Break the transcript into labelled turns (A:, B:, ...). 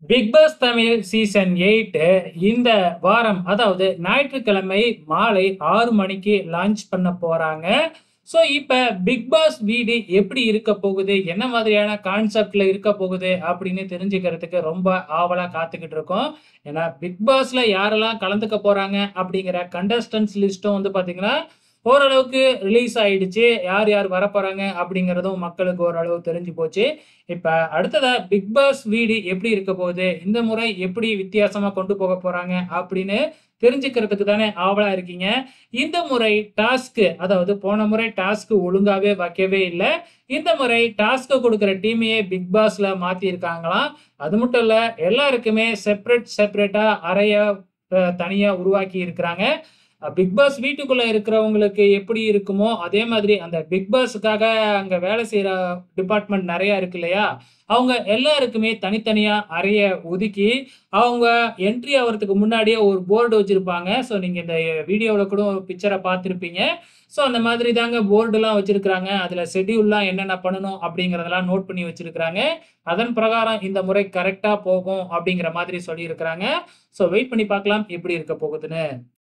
A: big Boss Tamil season eight இந்த வாரம் அதாவது ஞாயிற்றுக்கிழமை மாலை ஆறு மணிக்கு லான்ச் பண்ண போறாங்க ஸோ இப்போ பிக் பாஸ் வீடு எப்படி இருக்க போகுது என்ன மாதிரியான கான்செப்ட்ல இருக்க போகுது அப்படின்னு தெரிஞ்சுக்கிறதுக்கு ரொம்ப ஆவலா காத்துக்கிட்டு இருக்கோம் ஏன்னா பிக் பாஸ்ல யாரெல்லாம் கலந்துக்க போறாங்க அப்படிங்கிற கண்டஸ்டன்ஸ் லிஸ்ட்டும் வந்து பாத்தீங்கன்னா ஓரளவுக்கு ரிலீஸ் ஆயிடுச்சு யார் யார் வரப்போறாங்க அப்படிங்கிறதும் மக்களுக்கு ஓரளவு தெரிஞ்சு போச்சு இப்ப அடுத்ததா பிக் பாஸ் வீடு எப்படி இருக்க போகுது இந்த முறை எப்படி வித்தியாசமா கொண்டு போக போறாங்க அப்படின்னு தெரிஞ்சுக்கிறதுக்கு தானே ஆவலா இருக்கீங்க இந்த முறை டாஸ்க் அதாவது போன முறை டாஸ்க் ஒழுங்காவே வைக்கவே இல்லை இந்த முறை டாஸ்க் கொடுக்குற டீமையே பிக் பாஸ்ல மாத்தி இருக்காங்களாம் அது மட்டும் இல்ல எல்லாருக்குமே செப்பரேட் செப்பரேட்டா அறைய அஹ், தனியா உருவாக்கி இருக்கிறாங்க பிக் பாஸ் வீட்டுக்குள்ள இருக்கிறவங்களுக்கு எப்படி இருக்குமோ அதே மாதிரி அந்த பிக் பாஸுக்காக அங்க வேலை செய்யற டிபார்ட்மெண்ட் நிறைய இருக்கு இல்லையா அவங்க எல்லாருக்குமே தனித்தனியா அறைய ஒதுக்கி அவங்க என்ட்ரி ஆகிறதுக்கு முன்னாடியே ஒரு போர்டு வச்சிருப்பாங்க ஸோ நீங்க இந்த வீடியோவில் கூட ஒரு பிக்சரை பார்த்துருப்பீங்க ஸோ அந்த மாதிரி தாங்க போர்டுலாம் வச்சிருக்கிறாங்க அதில் ஷெட்யூல்லாம் என்னென்ன பண்ணணும் அப்படிங்கிறதெல்லாம் நோட் பண்ணி வச்சிருக்கிறாங்க அதன் பிரகாரம் இந்த முறை கரெக்டாக போகும் அப்படிங்கிற மாதிரி சொல்லியிருக்கிறாங்க ஸோ வெயிட் பண்ணி பார்க்கலாம் எப்படி இருக்க போகுதுன்னு